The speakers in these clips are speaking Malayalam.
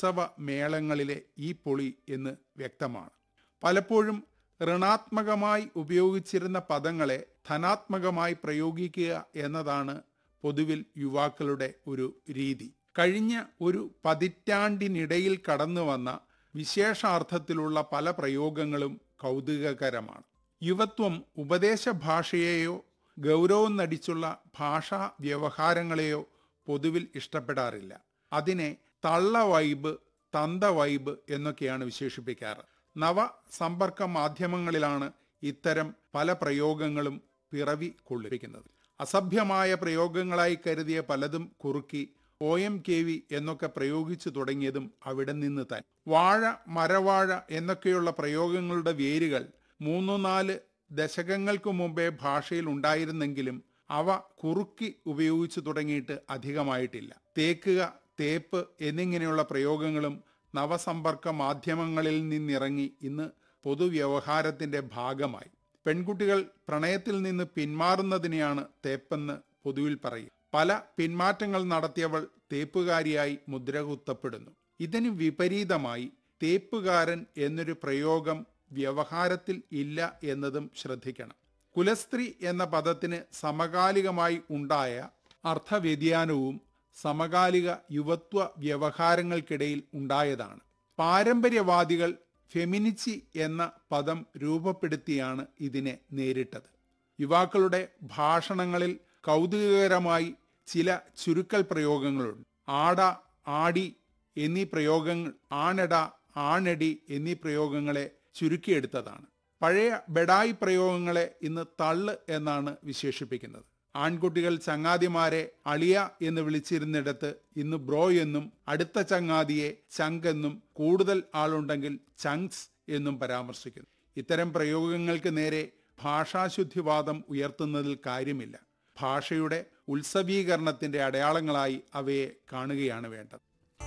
ഉത്സവ മേളങ്ങളിലെ ഈ പൊളി എന്ന് വ്യക്തമാണ് പലപ്പോഴും ഋണാത്മകമായി ഉപയോഗിച്ചിരുന്ന പദങ്ങളെ ധനാത്മകമായി പ്രയോഗിക്കുക എന്നതാണ് പൊതുവിൽ യുവാക്കളുടെ ഒരു രീതി കഴിഞ്ഞ ഒരു പതിറ്റാണ്ടിനിടയിൽ കടന്നു വന്ന വിശേഷാർത്ഥത്തിലുള്ള പല പ്രയോഗങ്ങളും കൗതുകകരമാണ് യുവത്വം ഉപദേശ ഭാഷയെയോ ഗൗരവം നടിച്ചുള്ള ഭാഷാ വ്യവഹാരങ്ങളെയോ പൊതുവിൽ ഇഷ്ടപ്പെടാറില്ല അതിനെ തള്ള വൈബ് തന്ത വൈബ് എന്നൊക്കെയാണ് വിശേഷിപ്പിക്കാറ് നവ സമ്പർക്ക മാധ്യമങ്ങളിലാണ് ഇത്തരം പല പ്രയോഗങ്ങളും പിറവി കൊള്ളിരിക്കുന്നത് അസഭ്യമായ പ്രയോഗങ്ങളായി കരുതിയ പലതും കുറുക്കി ഒ എം കെ വി എന്നൊക്കെ പ്രയോഗിച്ചു തുടങ്ങിയതും അവിടെ നിന്ന് തന്നെ വാഴ മരവാഴ എന്നൊക്കെയുള്ള പ്രയോഗങ്ങളുടെ വേരുകൾ മൂന്നു നാല് ദശകങ്ങൾക്ക് മുമ്പേ ഭാഷയിൽ ഉണ്ടായിരുന്നെങ്കിലും അവ കുറുക്കി ഉപയോഗിച്ചു തുടങ്ങിയിട്ട് അധികമായിട്ടില്ല തേക്കുക തേപ്പ് എന്നിങ്ങനെയുള്ള പ്രയോഗങ്ങളും നവസമ്പർക്ക മാധ്യമങ്ങളിൽ നിന്നിറങ്ങി ഇന്ന് പൊതുവ്യവഹാരത്തിന്റെ ഭാഗമായി പെൺകുട്ടികൾ പ്രണയത്തിൽ നിന്ന് പിന്മാറുന്നതിനെയാണ് തേപ്പെന്ന് പൊതുവിൽ പറയും പല പിന്മാറ്റങ്ങൾ നടത്തിയവൾ തേപ്പുകാരിയായി മുദ്രകുത്തപ്പെടുന്നു ഇതിന് വിപരീതമായി തേപ്പുകാരൻ എന്നൊരു പ്രയോഗം വ്യവഹാരത്തിൽ ഇല്ല എന്നതും ശ്രദ്ധിക്കണം കുലസ്ത്രീ എന്ന പദത്തിന് സമകാലികമായി ഉണ്ടായ അർത്ഥവ്യതിയാനവും സമകാലിക യുവത്വ വ്യവഹാരങ്ങൾക്കിടയിൽ ഉണ്ടായതാണ് പാരമ്പര്യവാദികൾ ഫെമിനിച്ചി എന്ന പദം രൂപപ്പെടുത്തിയാണ് ഇതിനെ നേരിട്ടത് യുവാക്കളുടെ ഭാഷണങ്ങളിൽ കൗതുകകരമായി ചില ചുരുക്കൽ പ്രയോഗങ്ങളുണ്ട് ആട ആടി എന്നീ പ്രയോഗങ്ങൾ ആനട ആണടി എന്നീ പ്രയോഗങ്ങളെ ചുരുക്കിയെടുത്തതാണ് പഴയ ബെഡായി പ്രയോഗങ്ങളെ ഇന്ന് തള്ള് എന്നാണ് വിശേഷിപ്പിക്കുന്നത് ആൺകുട്ടികൾ ചങ്ങാതിമാരെ അളിയ എന്ന് വിളിച്ചിരുന്നിടത്ത് ഇന്ന് ബ്രോ എന്നും അടുത്ത ചങ്ങാതിയെ ചങ്ക് എന്നും കൂടുതൽ ആളുണ്ടെങ്കിൽ ചങ്ക്സ് എന്നും പരാമർശിക്കുന്നു ഇത്തരം പ്രയോഗങ്ങൾക്ക് നേരെ ഭാഷാശുദ്ധിവാദം ഉയർത്തുന്നതിൽ കാര്യമില്ല ഭാഷയുടെ ഉത്സവീകരണത്തിന്റെ അടയാളങ്ങളായി അവയെ കാണുകയാണ് വേണ്ടത്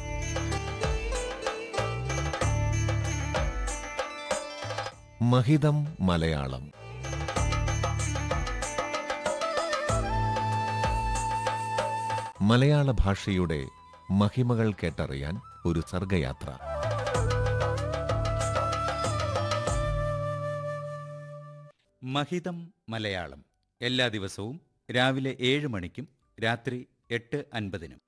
മഹിതം മലയാളം മലയാള ഭാഷയുടെ മഹിമകൾ കേട്ടറിയാൻ ഒരു സർഗയാത്ര മഹിതം മലയാളം എല്ലാ ദിവസവും രാവിലെ ഏഴ് മണിക്കും രാത്രി എട്ട് അൻപതിനും